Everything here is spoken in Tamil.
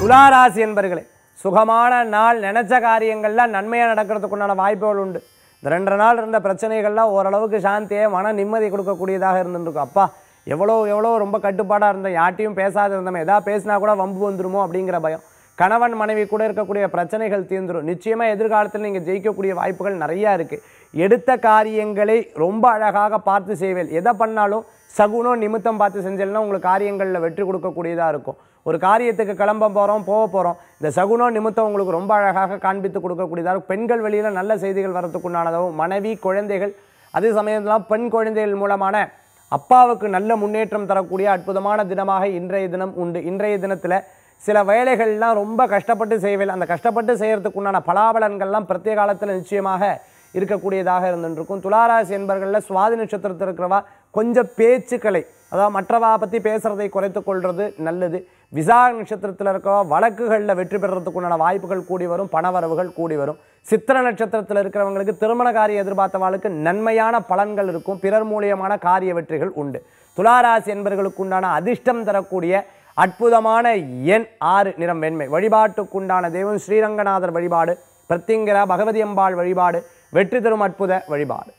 துளாராசி என்பர்களே சுகமான நாள் நினைச்ச காரியங்கள்லாம் நன்மையாக நடக்கிறதுக்குண்டான வாய்ப்புகள் உண்டு இந்த ரெண்டரை நாள் இருந்த பிரச்சனைகள்லாம் ஓரளவுக்கு சாந்தியை மன நிம்மதி கொடுக்கக்கூடியதாக இருந்துருக்கும் அப்பா எவ்வளோ எவ்வளோ ரொம்ப கட்டுப்பாடாக இருந்தோம் யார்ட்டையும் பேசாத இருந்தோம் எதா பேசினா கூட வம்பு வந்துருமோ அப்படிங்கிற பயம் கணவன் மனைவி கூட இருக்கக்கூடிய பிரச்சனைகள் தீர்ந்துரும் நிச்சயமாக எதிர்காலத்தில் நீங்கள் ஜெயிக்கக்கூடிய வாய்ப்புகள் நிறையா இருக்குது எடுத்த காரியங்களை ரொம்ப அழகாக பார்த்து செய்வேல் எதை பண்ணாலும் சகுனம் நிமித்தம் பார்த்து செஞ்சேன்னா உங்களுக்கு காரியங்களில் வெற்றி கொடுக்கக்கூடியதாக இருக்கும் ஒரு காரியத்துக்கு கிளம்ப போகிறோம் போக போகிறோம் இந்த சகுனம் நிமித்தம் உங்களுக்கு ரொம்ப அழகாக காண்பித்து கொடுக்கக்கூடியதாக இருக்கும் பெண்கள் வெளியில் நல்ல செய்திகள் வரத்துக்குண்டானதாகவும் மனைவி குழந்தைகள் அதே சமயத்தில் பெண் குழந்தைகள் மூலமான அப்பாவுக்கு நல்ல முன்னேற்றம் தரக்கூடிய அற்புதமான தினமாக இன்றைய தினம் உண்டு இன்றைய தினத்தில் சில வேலைகள்லாம் ரொம்ப கஷ்டப்பட்டு செய்வேன் அந்த கஷ்டப்பட்டு செய்கிறதுக்கு உண்டான பலாபலன்கள்லாம் பிரத்யேக காலத்தில் நிச்சயமாக இருக்கக்கூடியதாக இருந்துருக்கும் துளாராசி என்பர்களில் சுவாதி நட்சத்திரத்தில் இருக்கிறவா கொஞ்சம் பேச்சுக்களை அதாவது மற்றவா பற்றி பேசுகிறதை குறைத்து கொள்வது நல்லது விசா நட்சத்திரத்தில் இருக்கவா வழக்குகளில் வெற்றி பெறுறதுக்குண்டான வாய்ப்புகள் கூடி வரும் பணவரவுகள் கூடி வரும் சித்திர நட்சத்திரத்தில் இருக்கிறவங்களுக்கு திருமண காரிய எதிர்பார்த்தவாளுக்கு நன்மையான பலன்கள் இருக்கும் பிறர் மூலியமான காரிய வெற்றிகள் உண்டு துளாராசி என்பவர்களுக்கு உண்டான அதிர்ஷ்டம் தரக்கூடிய அற்புதமான எண் ஆறு நிறம் வெண்மை வழிபாட்டுக்குண்டான தெய்வம் ஸ்ரீரங்கநாதர் வழிபாடு பிரத்திங்கரா பகவதி அம்பாள் வழிபாடு வெற்றி தரும் அற்புத வழிபாடு